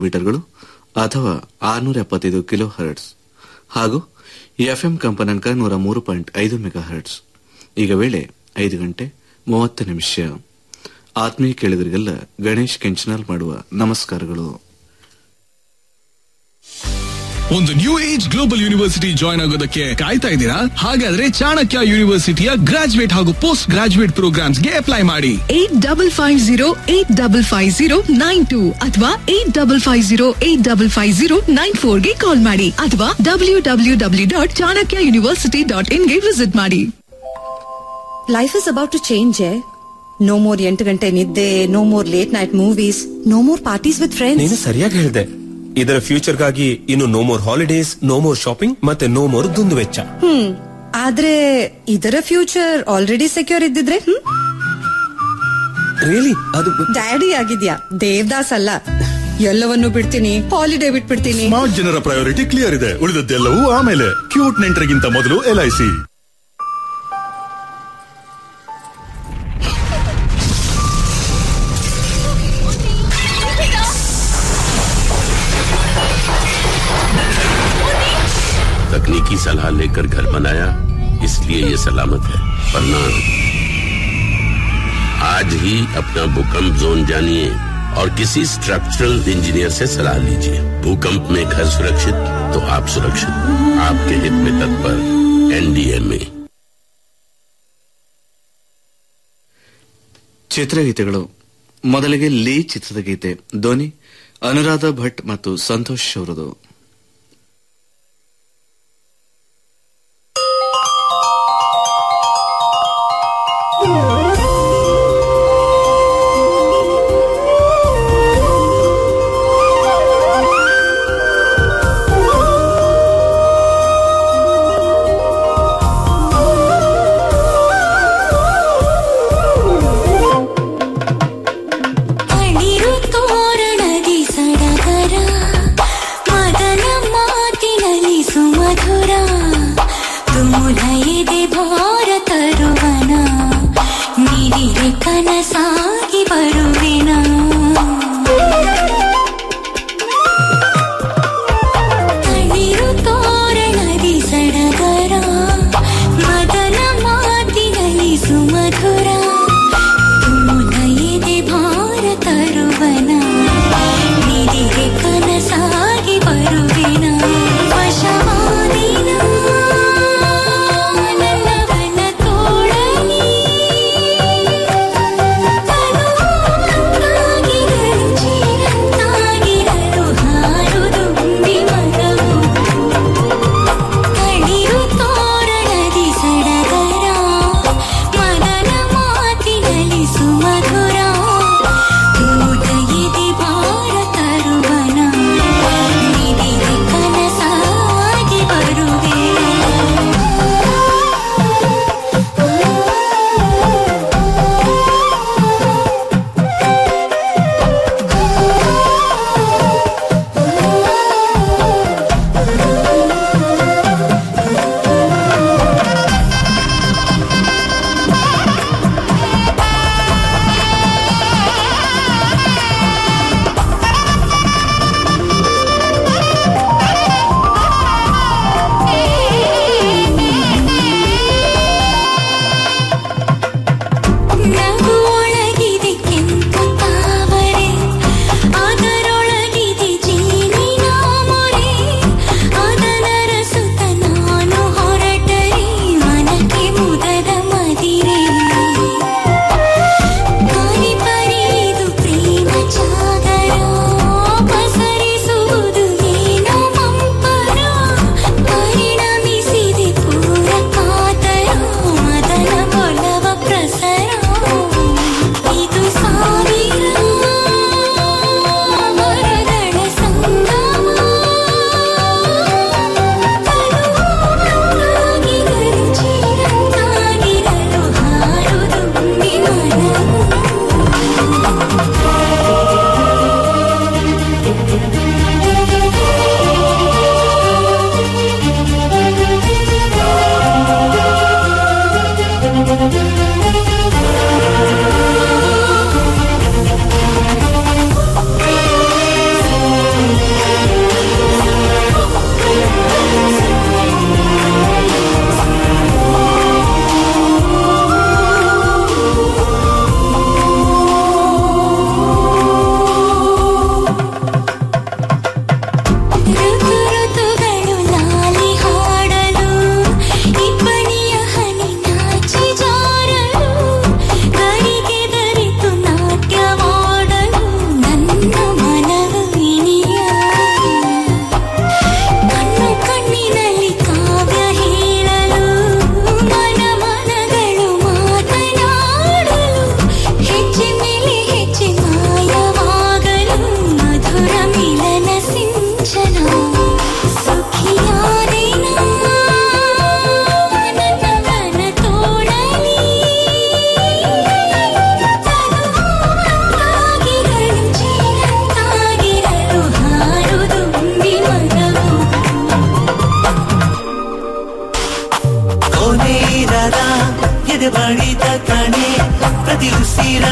ಮೀಟರ್ಗಳು ಅಥವಾ ಆರುನೂರ ಎಪ್ಪತ್ತೈದು ಕಿಲೋ ಹರ್ಟ್ಸ್ ಹಾಗೂ ಎಫ್ಎಂ ಕಂಪನಾಂಕ ನೂರ ಮೂರು ಪಾಯಿಂಟ್ ಐದು ಮೆಗಾ ಹರ್ಟ್ಸ್ ಈಗ ವೇಳೆ ಐದು ಗಂಟೆ ಮೂವತ್ತು ನಿಮಿಷ ಆತ್ಮೀಯ ಕೇಳಿದರಿಗೆಲ್ಲ ಗಣೇಶ್ ಕೆಂಚನಾಲ್ ಮಾಡುವ ನಮಸ್ಕಾರಗಳು ಒಂದು new age global university join ಆಗೋದಕ್ಕೆ ಕಾಯ್ತಾ ಇದ್ದೀರಾ ಹಾಗಾದ್ರೆ ಚಾಣಕ್ಯ ಯೂನಿವರ್ಸಿಟಿಯ ಗ್ರಾಜುಯೇಟ್ ಹಾಗೂ ಪೋಸ್ಟ್ ಗ್ರಾಜುಯೇಟ್ ಪ್ರೋಗ್ರಾಮ್ಸ್ಗೆ ಅಪ್ಲೈ ಮಾಡಿ eight double five zero eight double five zero nine two ಅಥವಾ eight double five zero eight double five zero nine four ಗೆ ಕಾಲ್ ಮಾಡಿ ಅಥವಾ W W W dot Chanakya university dot in ಗೆ visit ಮಾಡಿ life is about to change no more ಎಂಟು ಗಂಟೆ ನಿದ್ದೆ no more late night movies no more parties with ನೀನು friends ಸರಿಯಾಗಿ ಹೇಳಿದೆ ಇದರ ಫ್ಯೂಚರ್ಗಾಗಿ ಇನ್ನು no more holidays no more shopping ಮತ್ತೆ ನೋ ಮೋರ್ ದುಂದು ವೆಚ್ಚ ಹ್ಮ್ ಆದ್ರೆ ಇದರ ಫ್ಯೂಚರ್ ಆಲ್ರೆಡಿ ಸೆಕ್ಯೂರ್ ಇದ್ದಿದ್ರೆ ಹ್ಮ್ ರಿಯಲಿ ಅದು ಡ್ಯಾಡಿ ಆಗಿದ್ಯಾ ದೇವದಾಸ್ ಅಲ್ಲ ಎಲ್ಲವನ್ನು ಬಿಡ್ತೀನಿ ಹಾಲಿಡೇ ಬಿಟ್ಬಿಡ್ತೀನಿ ಸ್ಮಾರ್ಟ್ ಜನರ ಪ್ರಯಾರಿಟಿ ಕ್ಲಿಯರ್ ಇದೆ ಉಳಿದದ್ದೆಲ್ಲವೂ ಆಮೇಲೆ ಕ್ಯೂಟ್ ನೆಂಟರಿಗಿಂತ ಮೊದಲು ಎಲ್ಐಸಿ तकनीकी सलाह लेकर घर बनाया इसलिए ये सलामत है वरना आज ही अपना भूकंप जोन जानिए और किसी स्ट्रक्चरल इंजीनियर से सलाह लीजिए भूकंप में घर सुरक्षित तो आप सुरक्षित आपके हित में तत्पर एनडीएमए ಚಿತ್ರಗೀತೆಗಳು ಮೊದಲಿಗೆ ಲೀ ಚಿತ್ರದ ಗೀತೆ ಧ್ವನಿ ಅನುರಾಧ ಭಟ್ ಮತ್ತು ಸಂತೋಷ್ ಅವರದು ಅಳಿರು ತೋರಣದಿ ಸಡಗರ ಮದ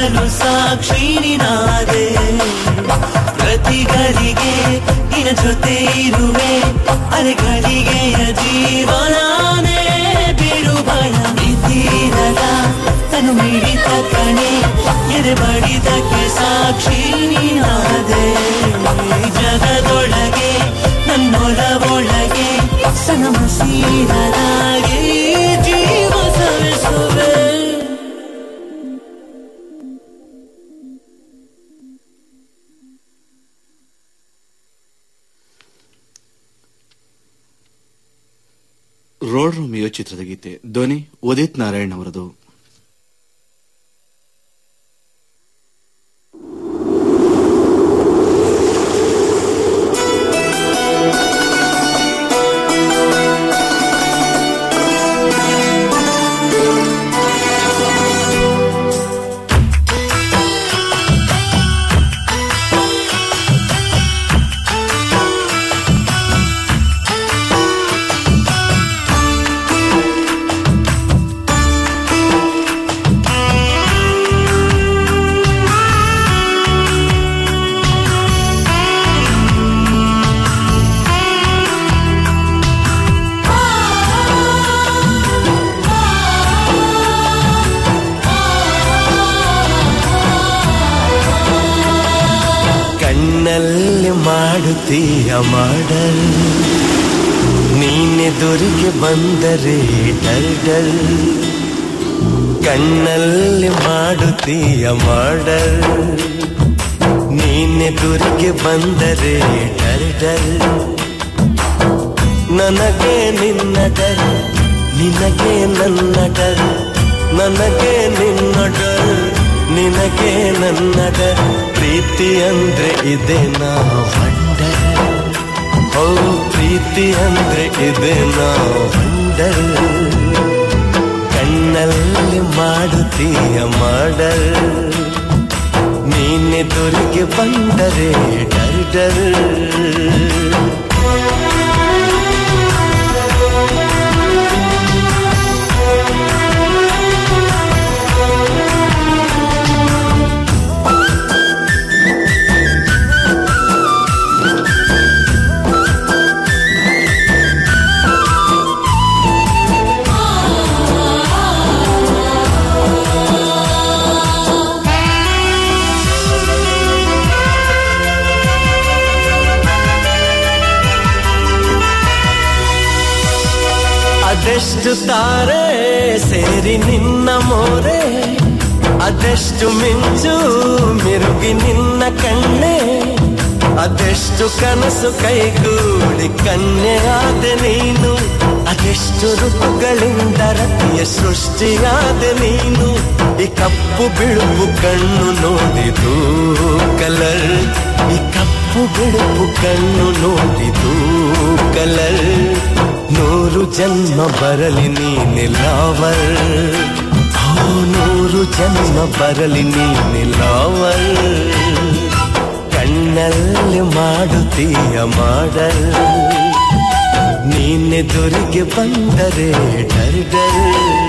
ಬಾಳಲು ಸಾಕ್ಷಿ ನೀನಾದೆ ಪ್ರತಿಗಳಿಗೆ ನಿನ್ನ ಜೊತೆ ಇರುವೆ ಅಲೆಗಳಿಗೆಯ ಜೀವನಾನೇ ಬಿಡು ಭಯ ಇದ್ದೀರಲ್ಲ ತನು ಮಿಡಿತ ಕಣೆ ಎದೆ ಬಡಿದಕ್ಕೆ ಸಾಕ್ಷಿ ನೀನಾದೆ ಜಗದೊಳಗೆ ನನ್ನೊಳಗೊಳಗೆ ಸನಮಸೀರದಾಗಿ ಜೀವ ಸವಿಸುವೆ ರೋಡ್ ರೋಮಿಯೋ ಚಿತ್ರದ ಗೀತೆ ಧ್ವನಿ ಉದಿತ್ ನಾರಾಯಣ್ ಅವರದು ಕಣ್ಣಲ್ಲಿ ಮಾಡುತ್ತೀಯ ಮಾಡಲ್ ನೀನೆದುರಿಗೆ ಬಂದರೆ ಡಲ್ ಡಲ್ ಕಣ್ಣಲ್ಲಿ ಮಾಡುತ್ತೀಯ ಮಾಡಲ್ ನೀನೆದುರಿಗೆ ಬಂದರೆ ಡಲ್ ಡಲ್ ನನಗೆ ನಿನ್ನ ಡಲ್ ನಿನಗೆ ನನ್ನ ಡಲ್ ನನಗೆ ನಿನ್ನ ಡಲ್ ನಿನಗೆ ನನ್ನ ಡಲ್ ಪ್ರೀತಿ ಅಂದ್ರೆ ಇದೆ ನಾ ವಂಡರ್ ಓ ಪ್ರೀತಿ ಅಂದ್ರೆ ಇದೆ ನಾ ವಂಡರ್ ಕಣ್ಣಲ್ಲಿ ಮಾಡುತ್ತೀಯ ಮಾಡಲ್ ನೀನೆದುರಿಗೆ ಬಂದರೆ ಡರ್ ಡರ್ ಅದೆಷ್ಟು ತಾರೆ ಸೇರಿ ನಿನ್ನ ಮೋರೆ ಅದೆಷ್ಟು ಮಿಂಚು ಮಿರುಗಿ ನಿನ್ನ ಕಣ್ಣೆ ಅದೆಷ್ಟು ಕನಸು ಕೈಗೂಡಿ ಕನ್ಯೆಯಾದ ನೀನು ಅದೆಷ್ಟು ಋತುಗಳಿಂದ ರತಿಯ ಸೃಷ್ಟಿಯಾದ ನೀನು ಈ ಕಪ್ಪು ಬಿಳುಪು ಕಣ್ಣು ನೋಡಿದು ಕಲರ್ ಈ ಕಪ್ಪು ಬಿಳುಪು ಕಣ್ಣು ನೋಡಿದು ಕಲರ್ ನೂರು ಜನ್ಮ ಬರಲಿ ನೀನಿಲ್ಲವರ್ ಓ ನೂರು ಜನ್ಮ ಬರಲಿ ನೀನಿಲ್ಲವರ್ ಕಣ್ಣಲ್ಲಿ ಮಾಡುತ್ತೀಯ ಮಾಡಲ್ ನೀನೆದುರಿಗೆ ಬಂದರೆ ಡರ್ ಡರ್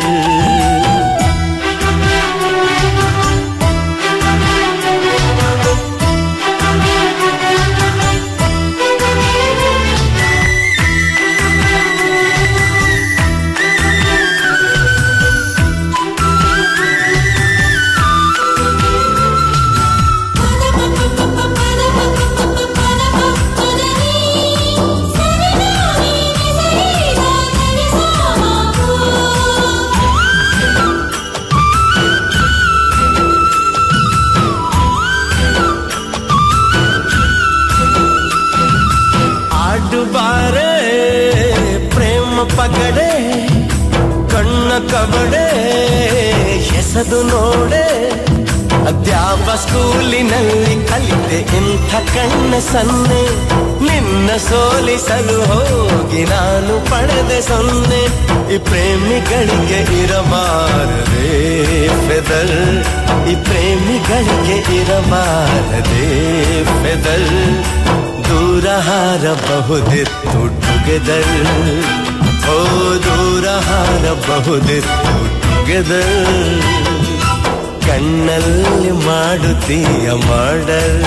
ಆಡುಬಾರೆ ಪ್ರೇಮ ಪಗಡೆ ಕಣ್ಣ ಕಬಡೆ ಎಸದು ನೋಡೆ ಅದ್ಯಾವ ಸ್ಕೂಲಿನಲ್ಲಿ ಕಲಿತೆ ಇಂಥ ಕಣ್ಣ ಸನ್ನೆ ನಿನ್ನ ಸೋಲಿಸಲು ಹೋಗಿ ನಾನು ಪಡೆದೆ ಸೊನ್ನೆ ಈ ಪ್ರೇಮಿಗಳಿಗೆ ಇರಬಾರದೆ ಫೆದರ್ ಈ ಪ್ರೇಮಿಗಳಿಗೆ ಇರಬಾರದೆ ಫೆದರ್ ದೂರ ಹಾರಬಹುದಿತ್ತು ಟುಗೆದರ್ ಓ ದೂರ ಹಾರಬಹುದಿತ್ತು ಟುಗೆದರ್ ಕಣ್ಣಲ್ಲಿ ಮಾಡುತ್ತೀಯ ಮಾಡಲ್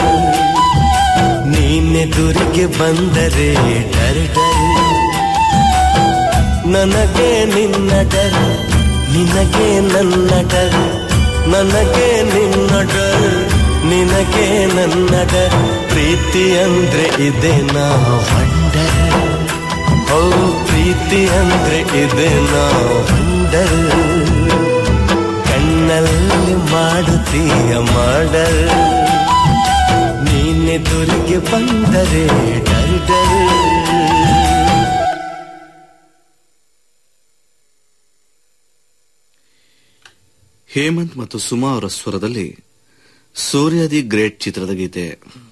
ನೀನೆದುರಿಗೆ ಬಂದರೆ ಡರ್ ಡರ್ ನನಗೆ ನಿನ್ನ ಡರ್ ನಿನಗೆ ನನ್ನ ಡರ್ ನನಗೆ ನಿನ್ನ ಡರ್ ನಿನಗೆ ನನ್ನ ಡರ್ ಪ್ರೀತಿ ಅಂದ್ರೆ ಇದೆ ನಾ ವಂಡರ್ ಓ ಪ್ರೀತಿ ಅಂದ್ರೆ ಇದೆ ನಾ ವಂಡರ್ ಕಣ್ಣಲ್ಲಿ ಮಾಡುತ್ತೀಯ ಮಾಡಲ್ ನೀನೆದುರಿಗೆ ಬಂದರೆ ಡರ್ ಡರ್ ಹೇಮಂತ್ ಮತ್ತು ಸುಮಾ ಅವರ ಸ್ವರದಲ್ಲಿ ಸೂರ್ಯ ದಿ ಗ್ರೇಟ್ ಚಿತ್ರದ ಗೀತೆ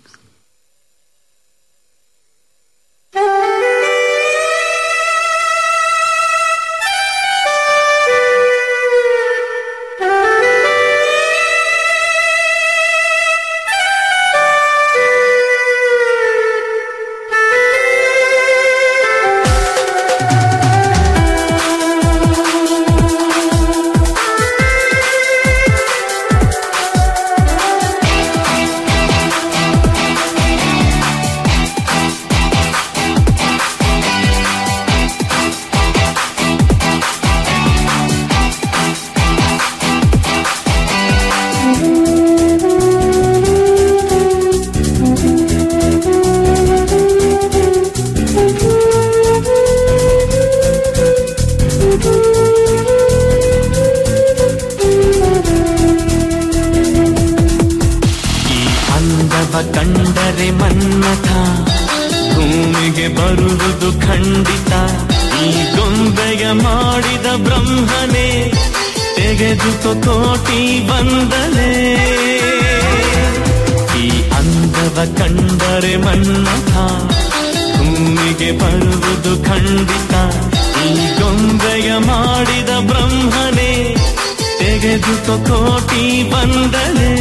ಈ ಅಂದವ ಕಂಡರೆ ಮನ್ನಥ ಭೂಮಿಗೆ ಬರುವುದು ಖಂಡಿತ ಈ ಗೊಂಬೆಯ ಮಾಡಿದ ಬ್ರಹ್ಮನೇ ತೆಗೆದುಕೋ ಕೋಟಿ ಬಂದನೆ ಈ ಅಂದವ ಕಂಡರೆ ಮನ್ನಥ ಭೂಮಿಗೆ ಬರುವುದು ಖಂಡಿತ ಈ ಗೊಂಬೆಯ ಮಾಡಿದ ಬ್ರಹ್ಮನೇ ತೆಗೆದುಕೋ ಕೋಟಿ ಬಂದನೆ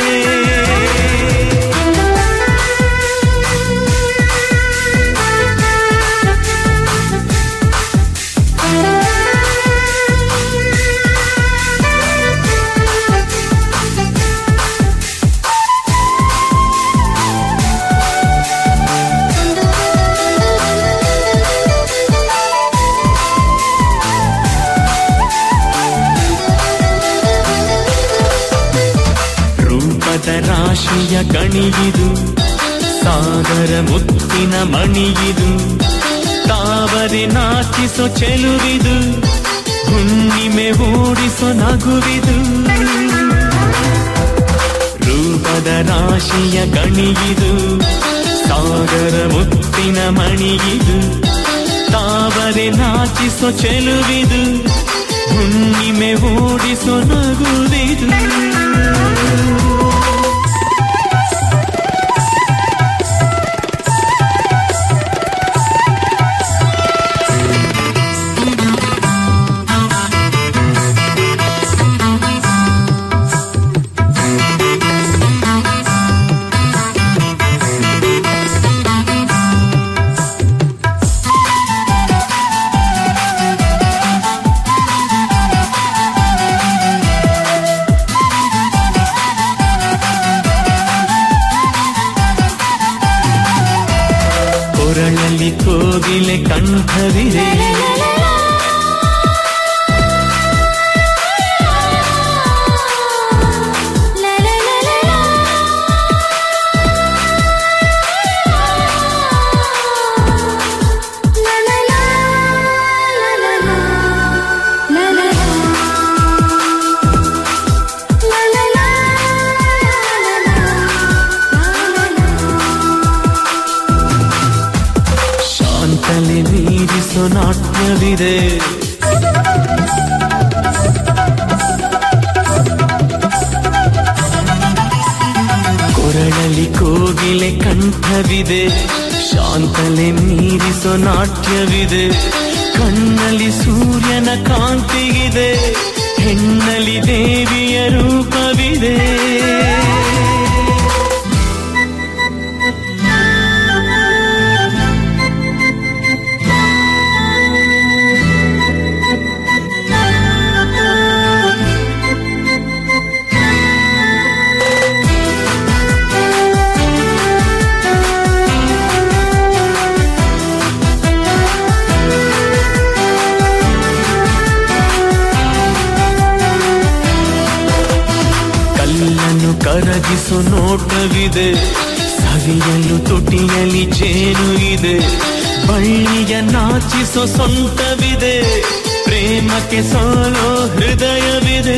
ರೂಪದ ರಾಶಿಯ ಕಣಿಗಿದು ಸಾಗರ ಮುತ್ತಿನ ಮಣಿಗಿದು ತಾವರೆ ನಾಚಿಸೋ ಚೆಲುವಿದು ಹುಣ್ಣಿಮೆ ಓಡಿಸೋ ನಗುವಿದು ರೂಪದ ರಾಶಿಯ ಕಣಿಗಿದು ಸಾಗರ ಮುತ್ತಿನ ಮಣಿಗಿದು ತಾವರೆ ನಾಚಿಸೋ ಚೆಲುವಿದು ಹುಣ್ಣಿಮೆ ಓಡಿಸೋ ನಗುವಿದು ಕೊರಳಲ್ಲಿ ಕೋಗಿಲೆ ಕಂಠವಿದೆ ಶಾಂತಲೆ ಮೀರಿಸೋ ನಾಟ್ಯವಿದೆ ಕೊರಳಲ್ಲಿ ಕೋಗಿಲೆ ಕಂಠವಿದೆ ಶಾಂತಲೆ ಮೀರಿಸೋ ನಾಟ್ಯವಿದೆ ಕಣ್ಣಲ್ಲಿ ಸೂರ್ಯನ ಕಾಂತಿಗಿದೆ ಹೆಣ್ಣಲ್ಲಿ ದೇವಿಯ ರೂಪವಿದೆ ಕರಗಿಸೋ ನೋಟವಿದೆ ಸವಿಯಲು ತುಟಿಯಲಿ ಜೇನು ಇದೆ ಬಳ್ಳಿಯ ನಾಚಿಸೋ ಸೊಂಟವಿದೆ ಪ್ರೇಮಕ್ಕೆ ಸೋಲೋ ಹೃದಯವಿದೆ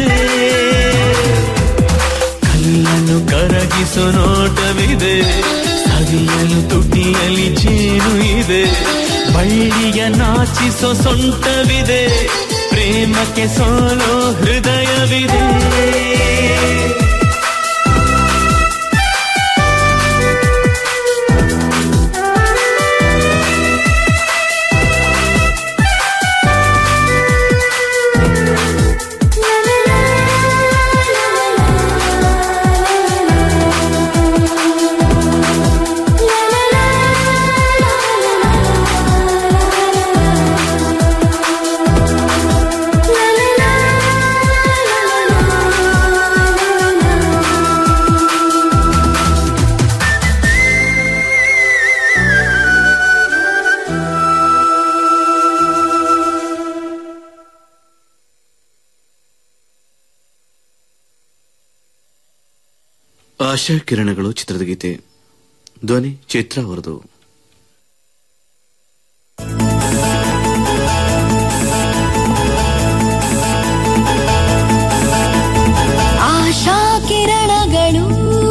ಕಲ್ಲನ್ನು ಕರಗಿಸೋ ನೋಟವಿದೆ ಸವಿಯಲು ತುಟಿಯಲಿ ಜೇನು ಇದೆ ಬಳ್ಳಿಯ ನಾಚಿಸೋ ಸೊಂಟವಿದೆ ಪ್ರೇಮಕ್ಕೆ ಸೋಲೋ ಹೃದಯವಿದೆ ಆಶಾ ಕಿರಣಗಳು ಚಿತ್ರದ ಗೀತೆ ಧ್ವನಿ ಚಿತ್ರ ಅವರದು ಆಶಾ ಕಿರಣಗಳು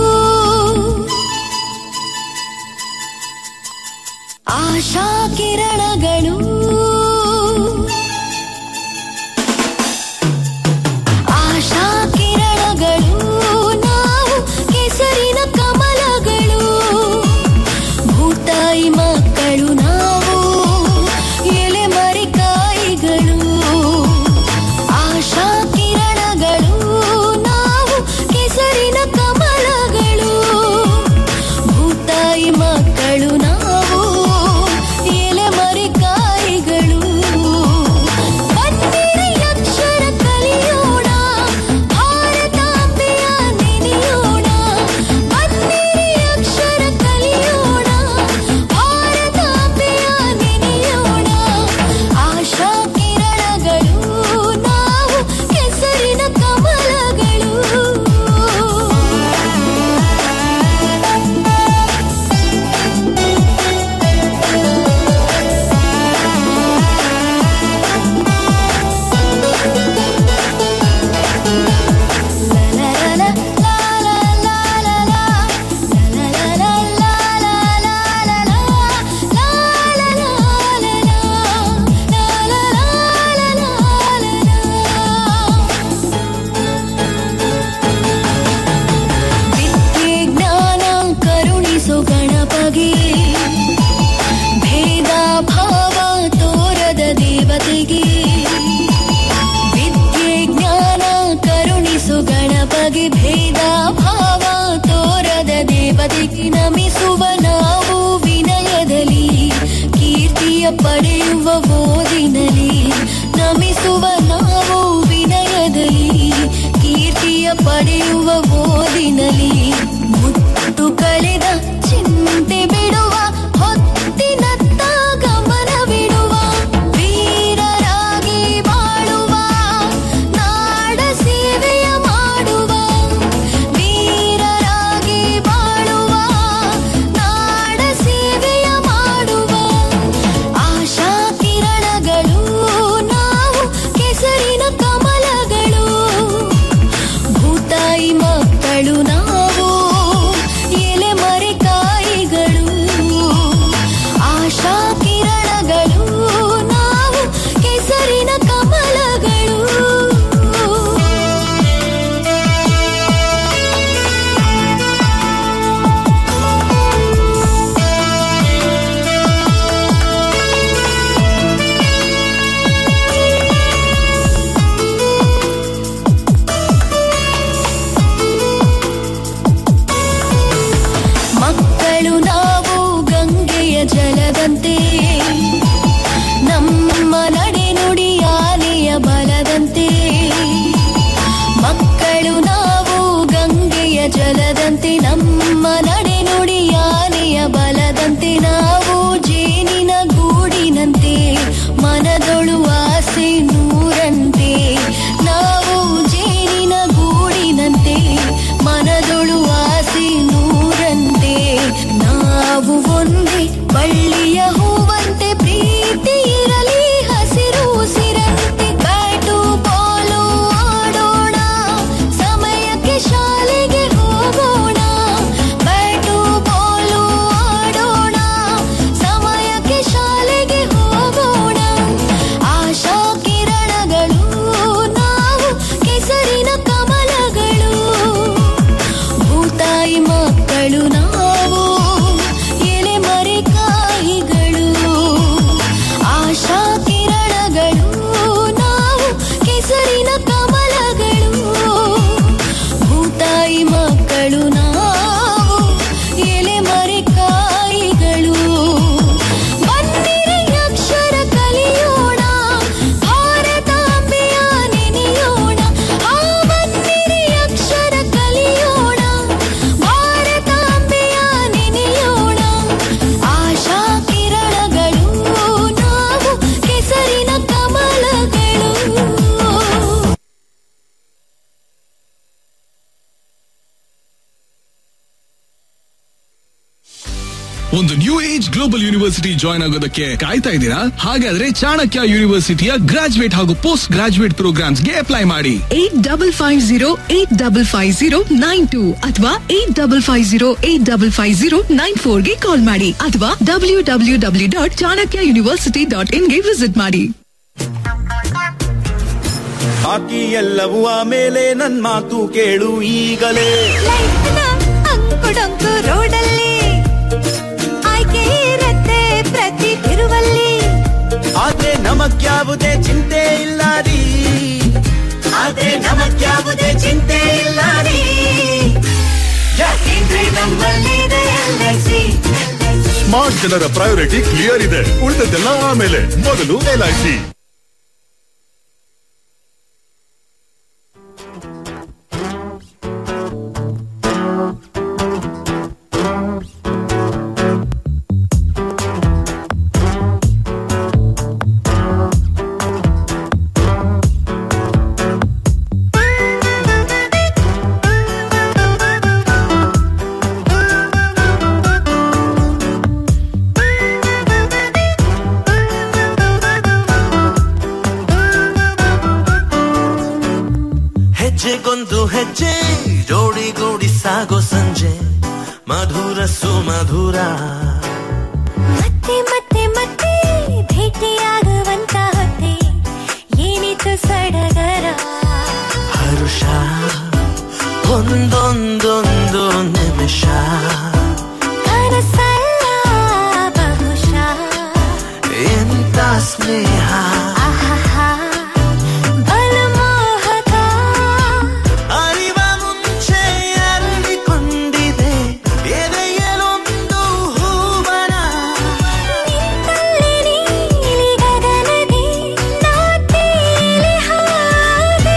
ಆಶಾ ಕಿರಣಗಳು ಆಶಾ ಕಿರಣಗಳು ನಾವು ಕೆಸರಿನ ಕಮಲಗಳು ಭೂತಾಯಿ ಮಕ್ಕಳು ನಾವು ಎಲೆ ಮರಿಕಾಯಿಗಳು ಆಶಾ ಕಿರಣಗಳು ನಾವು ಕೆಸರಿನ ಕಮಲಗಳು ಭೂತಾಯಿ ಮಕ್ಕಳು ನಾವು ಎಲೆ ಮರಿಕಾಯಿಗಳು ಬನ್ನಿರಿ ಅಕ್ಷರ ಕಲಿಯೋಣ ಭಾರತಾಂಬೆಯ ನೆನೆಯೋಣ ಬನ್ನಿರಿ ಅಕ್ಷರ ಕಲಿಯೋಣ ಭಾರತಾಂಬೆಯ ನೆನೆಯೋಣ ಆಶಾ ಕಿರಣಗಳು ನಾವು ಕೆಸರಿನ ಕಮಲಗಳು ವಿದ್ಯೆ ಜ್ಞಾನ ಕರುಣಿಸು ಗಣಪಗೆ ಭೇದ ಭಾವ ತೋರದ ದೇವತೆಗೆ ವಿದ್ಯೆ ಜ್ಞಾನ ಕರುಣಿಸು ಗಣಪಗೆ ಭೇದ ಭಾವ ತೋರದ ದೇವತೆಗೆ ನಮಿಸುವ ನಾವು ವಿನಯದಲ್ಲಿ ಕೀರ್ತಿಯ ಪಡೆಯುವ ಓದಿನಲಿ ನಮಿಸುವ ನಾವು ವಿನಯದಲ್ಲಿ ಕೀರ್ತಿಯ ಪಡೆಯುವ ಓದಿನಲಿ ಮುತ್ತು ಕಳೆದ ಚಿಂತೆ ಬಿಡುವ ಹೊತ್ತಿನತ್ತ ಗಮನವಿಡುವ ವೀರರಾಗಿ ಬಾಳುವ ನಾಡ ಸೇವೆಯ ಮಾಡುವ ವೀರರಾಗಿ ಬಾಳುವ ನಾಡ ಸೇವೆಯ ಮಾಡುವ ಆಶಾ ಕಿರಣಗಳು ನಾವು ಕೆಸರಿನ ಕಮಲಗಳು ಭೂತಾಯಿ ಮಕ್ಕಳು ನಾವು ಎಲೆ ಮರೆಕಾಯಿಗಳು ಆಶಾ ಕಿರಣಗಳು ನಾವು ಕೆಸರಿನ ಕಮಲಗಳು ಮಕ್ಕಳು ನಾವು ಗಂಗೆಯ ಜಲದಂತೆ ನಮ್ಮ ನಡೆ ನುಡಿ ಆನೆಯ ಬಲದಂತೆ ಮಕ್ಕಳು ನಾವು ಗಂಗೆಯ ಜಲದಂತೆ ನಮ್ಮ ನಡೆ ನುಡಿ ಆನೆಯ ಬಲದಂತೆ ನಾವು ಜೇನಿನ ಗೂಡಿನಂತೆ ಮನದೊಳು ಆಸೆ ನೂರಂತೆ ನಾವು ಜೇನಿನ ಗೂಡಿನಂತೆ ಮನದೊಳು ಆಸೆ ಗ್ಲೋಬಲ್ ಯೂನಿವರ್ಸಿಟಿ ಜಾಯ್ನ್ ಆಗೋದಕ್ಕೆ ಕಾಯ್ತಾ ಇದ್ದೀರಾ ಹಾಗಾದ್ರೆ ಚಾಣಕ್ಯ ಯೂನಿವರ್ಸಿಟಿಯ ಗ್ರಾಜುಯೇಟ್ ಹಾಗೂ ಪೋಸ್ಟ್ ಗ್ರಾಜುಯೇಟ್ ಪ್ರೋಗ್ರಾಮ್ಸ್ಗೆ ಅಪ್ಲೈ ಮಾಡಿ eight double five zero eight double five zero nine two ಅಥವಾ eight double five zero eight double five zero nine four ಗೆ ಕಾಲ್ ಮಾಡಿ ಅಥವಾ W W W dot Chanakya university dot ಇನ್ಗೆ visit ಮಾಡಿ ಬಾಕಿ ಎಲ್ಲವೂ ಆಮೇಲೆ ನನ್ ಮಾತು ಕೇಳು ಈಗಲೇ ಲೈಫ್ನ ಅಂಕುಡೊಂಕು ರೋಡಲ್ಲಿ ಆಯ್ಕೆ ಇರತ್ತೆ ಪ್ರತಿ ತಿರುವಲ್ಲಿ ಆದ್ರೆ ನಮಗ್ಯಾವುದೇ ಚಿಂತೆ ಇಲ್ಲ ರೀ ಆದ್ರೆ ನಮಗ್ಯಾವುದೇ ಚಿಂತೆ ಇಲ್ಲ ರೀ ಯಾಕೆಂದ್ರೆ ನಮ್ಮಲ್ಲಿದೆ LIC. ಸ್ಮಾರ್ಟ್ ಜನರ ಪ್ರಯಾರಿಟಿ ಕ್ಲಿಯರ್ ಇದೆ ಉಳಿದದ್ದೆಲ್ಲ ಆಮೇಲೆ ಮೊದಲು ಎಲ್ಐಸಿ ಹೆಜ್ಜೆಗೊಂದು ಹೆಜ್ಜೆ ಜೋಡಿಗೂಡಿ ಸಾಗೋ ಸಂಜೆ ಮಧುರ ಸುಮಧುರ ಮತ್ತೆ ಮತ್ತೆ ಮತ್ತೆ ಭೇಟಿಯಾಗುವಂತ ಹೊತ್ತೆ ಏನಿತ್ತು ಸಡಗರ ಹರುಷ ಒಂದೊಂದೊಂದು ನಿಮಿಷ ಕನಸಲ್ಲ ಬಹುಶಃ ಎಂತ ಸ್ನೇಹ ಆಹಾಹಾ, ಬಲು ಮೋಹಕ ಅರಿವ ಮುಂಚೆ ಅರಳಿಕೊಂಡಿದೆ ಎದೆಯಲೊಂದು ಹೂವನ ನಿಂತಲ್ಲಿ ನೀಲಿ ಗಗನದಿ ನಾ ತೇಲಿ ಹಾಗೆ.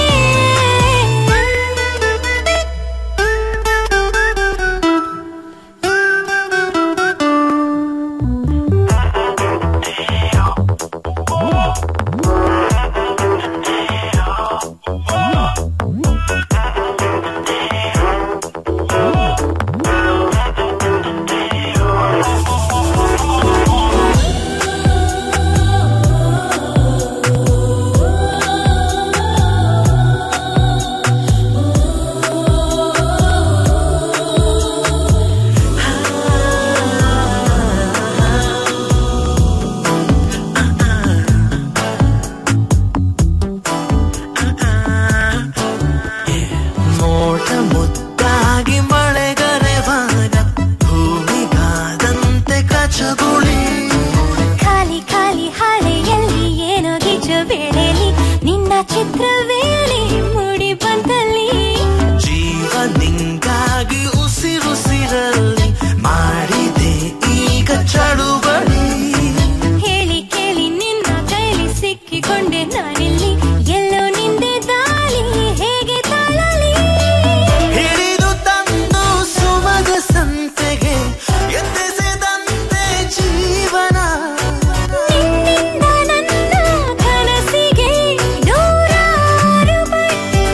ಮೋಟ ಮುದ್ದಾಗಿ ಮಳೆಗರೆವಾಗ ಭೂಮಿಗಾದಂತೆ ಕಚಗುಳಿ ಖಾಲಿ ಖಾಲಿ ಹಾಳೆಯಲ್ಲಿ ಏನೋ ಗಿಜು ಬೆಳೆಲಿ ನಿನ್ನ ಚಿತ್ರವೇಳಿ ಮೂಡಿ ಬಂದಲ್ಲಿ ಜೀವ ನಿಂಗಾಗಿ ಉಸಿರುಸಿರಲ್ಲಿ ಮಾಡಿದೆ ಈಗ ಚಳುವಳಿ ಹೇಳಿ ಕೇಳಿ ನಿನ್ನ ಕೈಲಿ ಸಿಕ್ಕಿಕೊಂಡೆ ನಾನಿಲ್ಲಿ ಎಲ್ಲೋ ನಿಂದೆ ದಾಳಿ ಹೇಗೆ ತಾಳಲಿ ಹಿಡಿದು ತಂದು ಸುಮಗ ಸಂತೆಗೆ ಎತ್ತಿಸಿದಂತೆ ಜೀವನ ನಿನ್ನಿಂದ ನನ್ನ ಕನಸಿಗೆ ನೂರಾರು ಬಣ್ಣ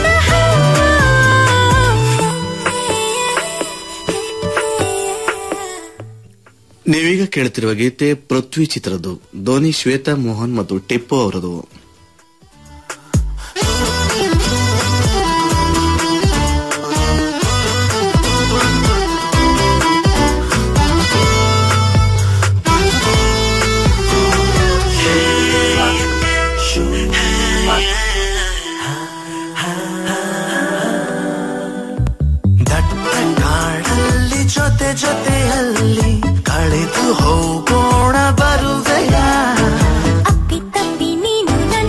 ನೀವೀಗ ಕೇಳುತ್ತಿರುವ ಗೀತೆ ಪೃಥ್ವಿ ಚಿತ್ರದ್ದು ಧೋನಿ ಶ್ವೇತಾ ಮೋಹನ್ ಮತ್ತು ಟಿಪ್ಪು ಅವರದು ದಟ್ಟ ಕಾಡಲ್ಲಿ ಜೊತೆ ಜೊತೆಯಲ್ಲಿ ಕಳೆದು ಹೋಗೋಣ ಬರುವೆಯ ಅಪ್ಪಿ ತಪ್ಪಿ ನೀನು ನನ್ನ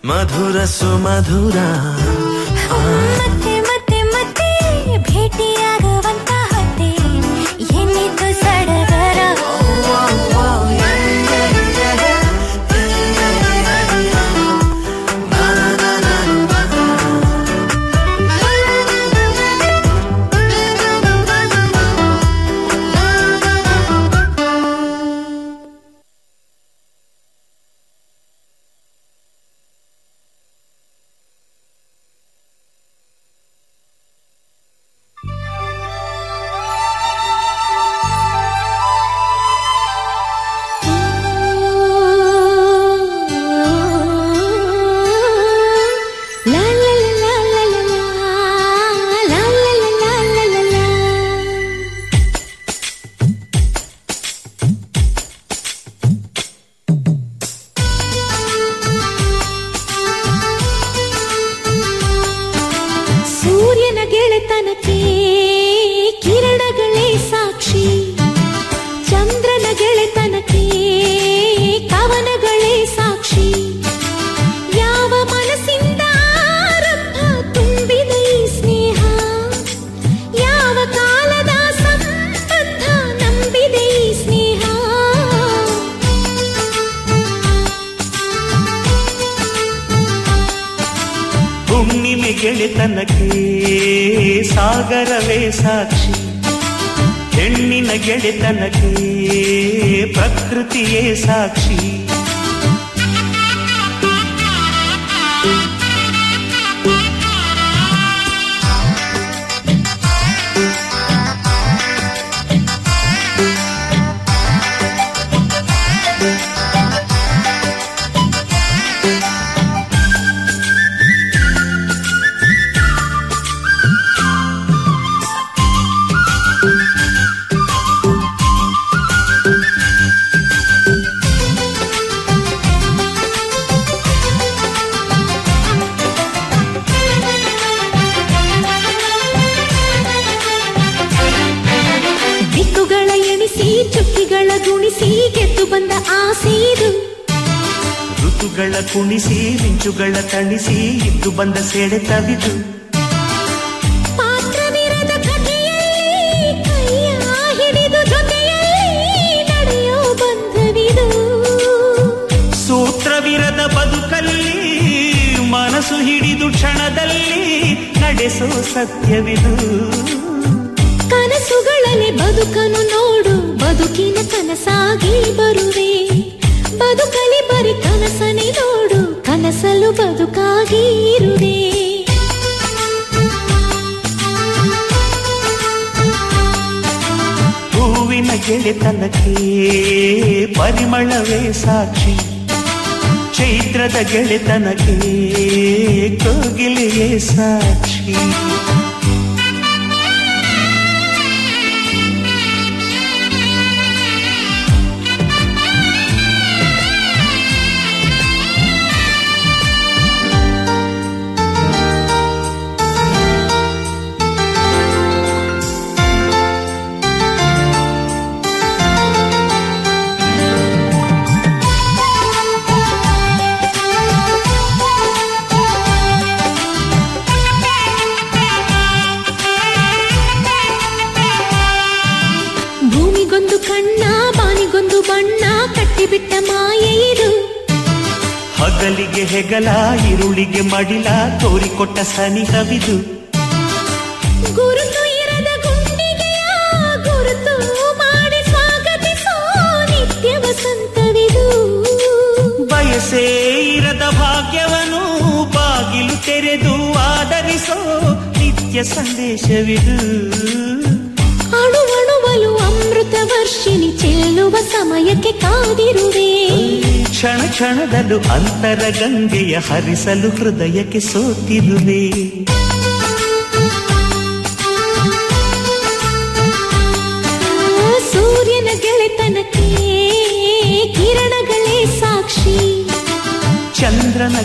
ಮಧುರ ಸುಮಧುರ ಮತ್ತೆ ಮತ್ತೆ ಮತ್ತೆ ಭೇಟಿಯಾಗುವಂತ ಹೊತ್ತೆ ಏನಿತ್ತು ಸಡಗರ La la la la la la la la la la la la la ಸೂರ್ಯನ ಗೆಳೆತನಕ್ಕೆ ಕಿರಣಗಳೇ ಸಾಕ್ಷಿ ಚಂದ್ರನ ಗೆಳೆತನಕ್ಕೆ ಕವನಗಳೇ ಸಾಕ್ಷಿ ಯಾವ ಮನಸ್ಸಿಂದ ಆರಂಭ ತುಂಬಿದ ಈ ಸ್ನೇಹ ಯಾವ ಕಾಲದ ಸಂಬಂಧ ನಂಬಿದೆ ಈ ಸ್ನೇಹ ಹುಣ್ಣಿಮೆ ಗೆಳೆತನಕ್ಕೆ ಸಾಗರವೇ ಸಾಕ್ಷಿ ಹೆಣ್ಣಿನ ಗೆಳೆತನಕ್ಕೆ ಪ್ರಕೃತಿಯೇ ಸಾಕ್ಷಿ ದಿಕ್ಕುಗಳ ಎಣಿಸಿ ಚುಕ್ಕಿಗಳ ಗುಣಿಸಿ ಗೆದ್ದು ಬಂದ ಆಸೆ ಇದು ಋತುಗಳ ಕುಣಿಸಿ ಮಿಂಚುಗಳ ತಣಿಸಿ ಇದ್ದು ಬಂದ ಸೆಳೆತವಿದು ಪಾತ್ರವಿರದ ಕಥೆಯಲ್ಲಿ ಕೈಯ ಹಿಡಿದು ಜೊತೆಯಲ್ಲಿ ನಡೆಯೋ ಬಂಧವಿದು ಸೂತ್ರವಿರದ ಬದುಕಲ್ಲಿ ಮನಸ್ಸು ಹಿಡಿದು ಕ್ಷಣದಲ್ಲಿ ನಡೆಸೋ ಸತ್ಯವಿದು ಕನಸುಗಳಲ್ಲಿ ಬದುಕನು ನೋಡು ಬದುಕಿನ ಕನಸಾಗಿ ಬರುವೆ ಬದುಕಲಿ ಬರಿ ಕನಸನೆ ನೋಡು ಕನಸಲು ಬದುಕಾಗಿ ಇರುವೆ ಹೂವಿನ ಗೆಳೆತನಕ್ಕೆ ಪರಿಮಳವೇ ಸಾಕ್ಷಿ ಚೈತ್ರದ ಗೆಳೆತನಕ್ಕೆ ಕೋಗಿಲೆಯೇ ಸಾಕ್ಷಿ ಭೂಮಿಗೊಂದು ಕಣ್ಣ ಬಾನಿಗೊಂದು ಬಣ್ಣ ಕಟ್ಟಿಬಿಟ್ಟ ಮಾಯೆ ಇದು ಹಗಲಿಗೆ ಹೆಗಲ ಇರುಳಿಗೆ ಮಡಿಲ ತೋರಿಕೊಟ್ಟ ಸನಿಹವಿದು ಗುರುತು ಇರದ ಗುಂಡಿಗೆಯ ಗುರುತು ಮಾಡಿ ಸ್ವಾಗತಿಸೋ ನಿತ್ಯ ವಸಂತವಿದು ಬಯಸೇ ಇರದ ಭಾಗ್ಯವನ್ನು ಬಾಗಿಲು ತೆರೆದು ಆದರಿಸೋ ನಿತ್ಯ ಸಂದೇಶವಿದು ಅಣುವಣುವಲು ಅಮೃತ ವರ್ಷಿಣಿ ಚೆಲ್ಲುವ ಸಮಯಕ್ಕೆ ಕಾದಿರುವೆ ಕ್ಷಣ ಕ್ಷಣದಲ್ಲೂ ಅಂತರ ಗಂಗೆಯ ಹರಿಸಲು ಹೃದಯಕ್ಕೆ ಸೋತಿರುವೆ ಆ ಸೂರ್ಯನ ಗೆಳೆತನಕ್ಕೆ ಕಿರಣಗಳೇ ಸಾಕ್ಷಿ ಚಂದ್ರನ